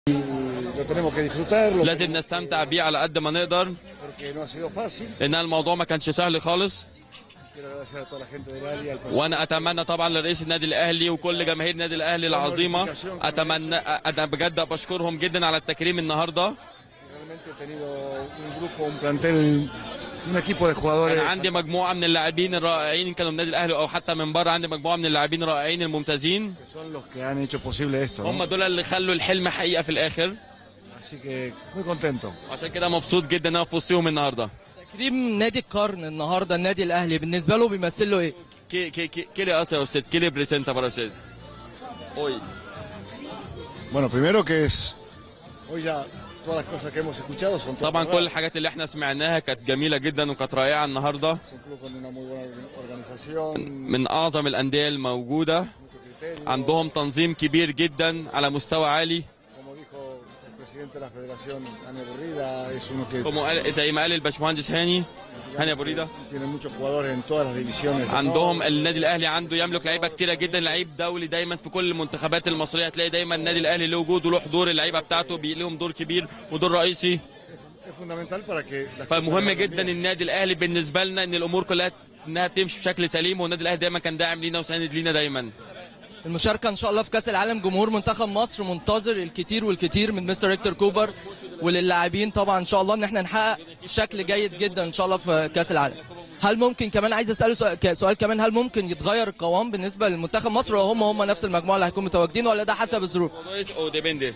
lo tenemos que disfrutar lo لازم نستمتع بيه على قد ما نقدر porque no ha sido fácil. لان الموضوع ما كانش سهل خالص Quiero agradecer a toda la gente del área, al presidente. وانا اتمنى طبعا لرئيس النادي الاهلي وكل جماهير النادي الاهلي العظيمه اتمنى انا بجد بشكرهم جدا على التكريم النهارده Realmente he tenido un grupo, un plantel, un equipo de jugadores. انا عندي مجموعه من اللاعبين الرائعين كانوا من النادي الاهلي او حتى من بره عندي مجموعه من اللاعبين الرائعين الممتازين que son los que han hecho posible esto. ¿no? هم دول اللي خلوا الحلم حقيقه في الاخر Así que muy contento. عشان كده مبسوط جدا ان انا في وسطهم النهارده تكريم نادي القرن النهارده النادي الاهلي بالنسبه له بيمثل له ايه؟ كي كي كي كي le hace a usted? ¿Qué le presenta para usted? Hoy. Bueno, primero que es. Hoy ya todas las cosas que hemos escuchado son todas طبعا verdad. كل الحاجات اللي احنا سمعناها كانت جميله جدا وكانت رائعه النهارده Es un club con una muy buena organización, من اعظم الانديه الموجوده mucho criterio. عندهم تنظيم كبير جدا على مستوى عالي Como dijo el presidente de la federación, Ana Burrida, es uno que como قال زي ما قال الباشمهندس هاني هاني ابو ريده tiene muchos jugadores en todas las divisiones. de عندهم honor. النادي الاهلي عنده يملك لعيبه كتيره جدا لعيب دولي دايما في كل المنتخبات المصريه هتلاقي دايما النادي الاهلي له وجود وله حضور اللعيبه بتاعته بي- لهم دور كبير ودور رئيسي Es fundamental para que las cosas فمهم vayan جدا bien. النادي الاهلي بالنسبه لنا ان الامور كلها انها تمشي بشكل سليم والنادي الاهلي دايما كان داعم لينا وساند لينا دايما المشاركه ان شاء الله في كاس العالم جمهور منتخب مصر منتظر الكتير والكتير من مستر هيكتور كوبر وللاعبين طبعا ان شاء الله ان احنا نحقق شكل جيد جدا ان شاء الله في كاس العالم هل ممكن كمان عايز اساله سؤال- ك- سؤال كمان هل ممكن يتغير القوام بالنسبه للمنتخب مصر ولا هم هم نفس المجموعه اللي هيكونوا متواجدين ولا ده حسب الظروف o depende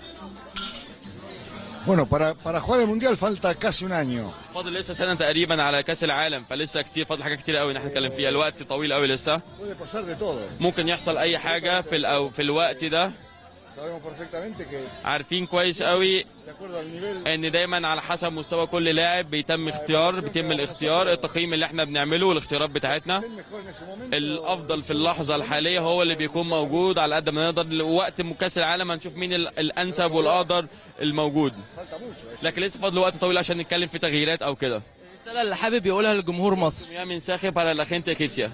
Bueno, para, para jugar el Mundial falta casi un año. فاضل لسه سنه تقريبا على كاس العالم فلسه كتير فاضل حاجه كتير قوي ان احنا نتكلم فيها الوقت طويل قوي لسه Puede pasar de todo. ممكن يحصل اي حاجه في الأو في الوقت ده Sabemos perfectamente que, عارفين كويس قوي de acuerdo al nivel, ان دايما على حسب مستوى كل لاعب بيتم اختيار بيتم الاختيار التقييم اللي احنا بنعمله والاختيارات بتاعتنا el mejor en ese momento. الافضل في اللحظه الحاليه هو اللي بيكون موجود على قد ما نقدر وقت كاس العالم هنشوف مين ال- الانسب والاقدر الموجود Falta mucho. es- لكن لسه فاضل وقت طويل عشان نتكلم في تغييرات او كده الرساله اللي حابب يقولها لجمهور مصر يا من ساخب على la gente egipcia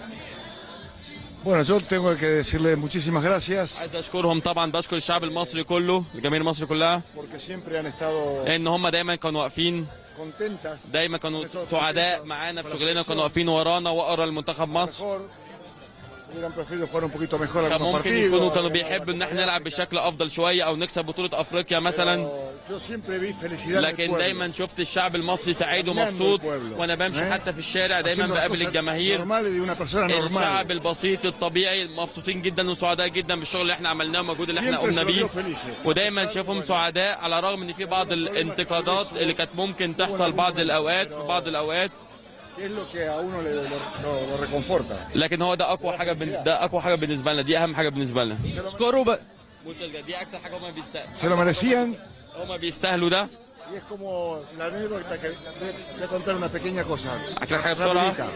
Bueno, yo tengo que decirle muchísimas gracias عايز اشكرهم طبعا بشكر الشعب المصري كله الجماهير مصر كلها porque siempre han estado ان هم دايما كانوا واقفين contentas. دايما كانوا سعداء معانا في شغلنا كانوا واقفين ورانا وقرا المنتخب مصر Mejor. Hubieran preferido jugar un poquito mejor كان algunos ممكن يكونوا partidos. كانوا بيحبوا ان احنا نلعب بشكل افضل شويه او نكسب بطوله افريقيا مثلا Yo siempre vi felicidad del لكن pueblo. دايما شفت الشعب المصري سعيد ومبسوط وانا بمشي حتى في الشارع دايما Haciendo las بقابل cosas الجماهير normales de una persona normal. الشعب البسيط الطبيعي مبسوطين جدا وسعداء جدا بالشغل اللي احنا عملناه والمجهود اللي احنا Siempre قمنا se los بيه vio felices. ودايما شافهم سعداء على الرغم ان في بعض الانتقادات اللي كانت ممكن تحصل بعض الاوقات في بعض الاوقات Que es lo que a uno le, lo, lo- lo reconforta. لكن هو ده اقوى حاجه بن... ده اقوى حاجه بالنسبه لنا دي اهم حاجه بالنسبه لنا اشكره ب... دي اكتر حاجه هم بيستاهلوا Se lo merecían هم بيستاهلوا ده y es como la anécdota que voy- voy a contar una pequeña cosa. Aquí la بسرعة. rapidita.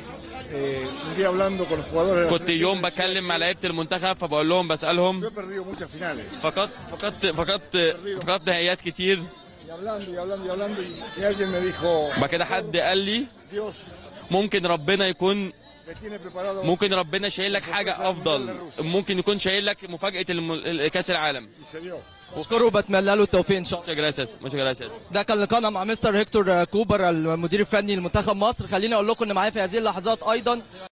Eh, un día hablando con los jugadores de la كنت يوم selección, بكلم مع لعيبه المنتخب فبقول لهم بسالهم yo he perdido muchas finales. فقط فقط فقط فقط نهائيات كتير Y hablando y hablando y hablando y, y alguien me dijo, بعد كده حد قال لي Dios ممكن ربنا يكون le tiene preparado ممكن ربنا شايل لك حاجه افضل ممكن يكون شايل لك مفاجاه الم- كاس العالم y se dio. اشكره وبتمنى له التوفيق ان شاء الله muchas gracias muchas gracias ده كان لقاءنا مع مستر هيكتور كوبر المدير الفني لمنتخب مصر خليني اقول لكم ان معايا في هذه اللحظات ايضا